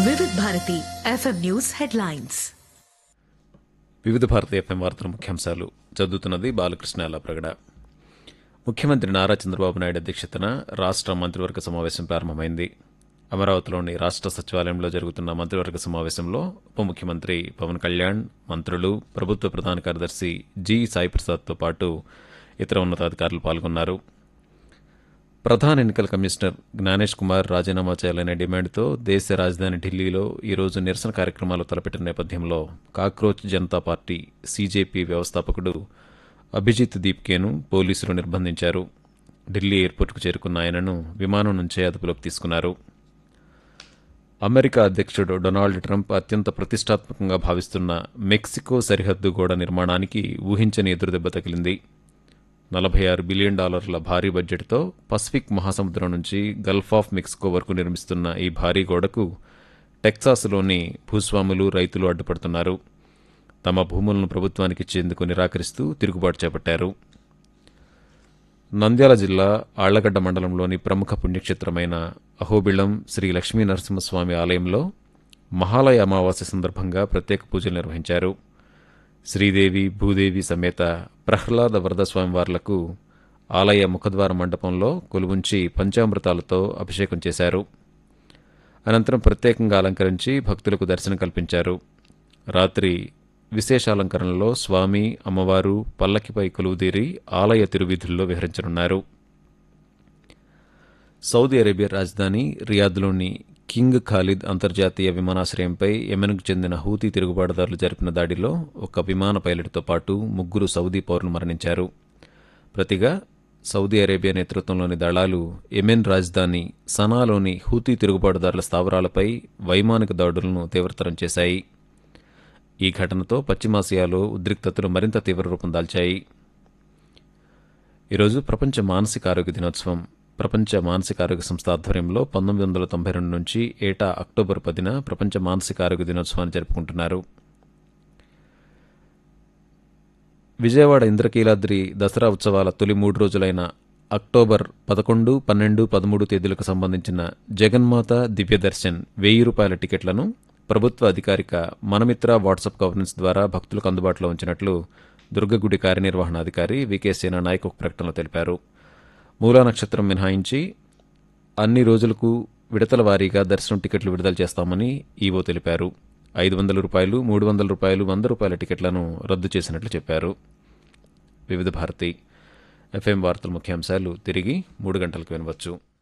వివిధ Bharati FM news headlines వివిధ భారత ఎఫ్ఎం వార్తల ముఖ్యాంశాలు చదువుతున్నది బాలకృష్ణ ప్రగడ ముఖ్యమంత్రి నారా చంద్రబాబు నాయుడు అధ్యక్షతన రాష్ట్ర మంత్రివర్గ సమావేశం ప్రారంభమైంది అమరావతిలోని రాష్ట్ర సచివాలయంలో జరుగుతున్న మంత్రివర్గ సమావేశంలో ఉప ముఖ్యమంత్రి పవన్ కళ్యాణ్ మంత్రులు ప్రభుత్వ ప్రధాన కార్యదర్శి జి సాయిప్రసాద్తో పాటు ఇతర ఉన్నతాధికారులు పాల్గొన్నారు ప్రధాన ఎన్నికల కమిషనర్ జ్ఞానేష్ కుమార్ రాజీనామా చేయాలనే డిమాండ్తో దేశ రాజధాని ఢిల్లీలో ఈరోజు నిరసన కార్యక్రమాలు తలపెట్టిన నేపథ్యంలో కాక్రోచ్ జనతా పార్టీ సీజేపీ వ్యవస్థాపకుడు అభిజిత్ దీప్కేను పోలీసులు నిర్బంధించారు ఢిల్లీ ఎయిర్పోర్టుకు చేరుకున్న ఆయనను విమానం నుంచే అదుపులోకి తీసుకున్నారు అమెరికా అధ్యక్షుడు డొనాల్డ్ ట్రంప్ అత్యంత ప్రతిష్టాత్మకంగా భావిస్తున్న మెక్సికో సరిహద్దు గోడ నిర్మాణానికి ఊహించని ఎదురుదెబ్బ తగిలింది నలభై ఆరు బిలియన్ డాలర్ల భారీ బడ్జెట్తో పసిఫిక్ మహాసముద్రం నుంచి గల్ఫ్ ఆఫ్ మెక్సికో వరకు నిర్మిస్తున్న ఈ భారీ గోడకు టెక్సాస్లోని భూస్వాములు రైతులు అడ్డుపడుతున్నారు తమ భూములను ప్రభుత్వానికి ఇచ్చేందుకు నిరాకరిస్తూ తిరుగుబాటు చేపట్టారు నంద్యాల జిల్లా ఆళ్లగడ్డ మండలంలోని ప్రముఖ పుణ్యక్షేత్రమైన అహోబిళం శ్రీ లక్ష్మీ నరసింహస్వామి ఆలయంలో మహాలయ అమావాస్య సందర్భంగా ప్రత్యేక పూజలు నిర్వహించారు శ్రీదేవి భూదేవి సమేత ప్రహ్లాద వరద స్వామివార్లకు ఆలయ ముఖద్వార మండపంలో కొలువుంచి పంచామృతాలతో అభిషేకం చేశారు అనంతరం ప్రత్యేకంగా అలంకరించి భక్తులకు దర్శనం కల్పించారు రాత్రి విశేషాలంకరణలో స్వామి అమ్మవారు పల్లకిపై కొలువుదీరి ఆలయ తిరువీధుల్లో విహరించనున్నారు సౌదీ అరేబియా రాజధాని రియాద్లోని కింగ్ ఖాలిద్ అంతర్జాతీయ విమానాశ్రయంపై యెమెన్కు చెందిన హూతీ తిరుగుబాటుదారులు జరిపిన దాడిలో ఒక విమాన పైలట్తో పాటు ముగ్గురు సౌదీ పౌరులు మరణించారు ప్రతిగా సౌదీ అరేబియా నేతృత్వంలోని దళాలు యెమెన్ రాజధాని సనాలోని హూతీ తిరుగుబాటుదారుల స్థావరాలపై వైమానిక దాడులను తీవ్రతరం చేశాయి ఈ ఘటనతో పశ్చిమాసియాలో ఉద్రిక్తతలు మరింత తీవ్ర రూపం దాల్చాయి ఈరోజు ప్రపంచ మానసిక ఆరోగ్య దినోత్సవం ప్రపంచ మానసిక ఆరోగ్య సంస్థ ఆధ్వర్యంలో పంతొమ్మిది వందల తొంభై రెండు నుంచి ఏటా అక్టోబర్ పదిన ప్రపంచ మానసిక ఆరోగ్య దినోత్సవాన్ని జరుపుకుంటున్నారు విజయవాడ ఇంద్రకీలాద్రి దసరా ఉత్సవాల తొలి మూడు రోజులైన అక్టోబర్ పదకొండు పన్నెండు పదమూడు తేదీలకు సంబంధించిన జగన్మాత దివ్యదర్శన్ వెయ్యి రూపాయల టికెట్లను ప్రభుత్వ అధికారిక మనమిత్ర వాట్సాప్ గవర్నెన్స్ ద్వారా భక్తులకు అందుబాటులో ఉంచినట్లు దుర్గగుడి కార్యనిర్వహణాధికారి వికే సేనా నాయక్ ఒక ప్రకటనలో తెలిపారు మూలా నక్షత్రం మినహాయించి అన్ని రోజులకు విడతల వారీగా దర్శనం టికెట్లు విడుదల చేస్తామని ఈవో తెలిపారు ఐదు వందల రూపాయలు మూడు వందల రూపాయలు వంద రూపాయల టికెట్లను రద్దు చేసినట్లు చెప్పారు వివిధ భారతి ఎఫ్ఎం వార్తల ముఖ్యాంశాలు తిరిగి మూడు గంటలకు వినవచ్చు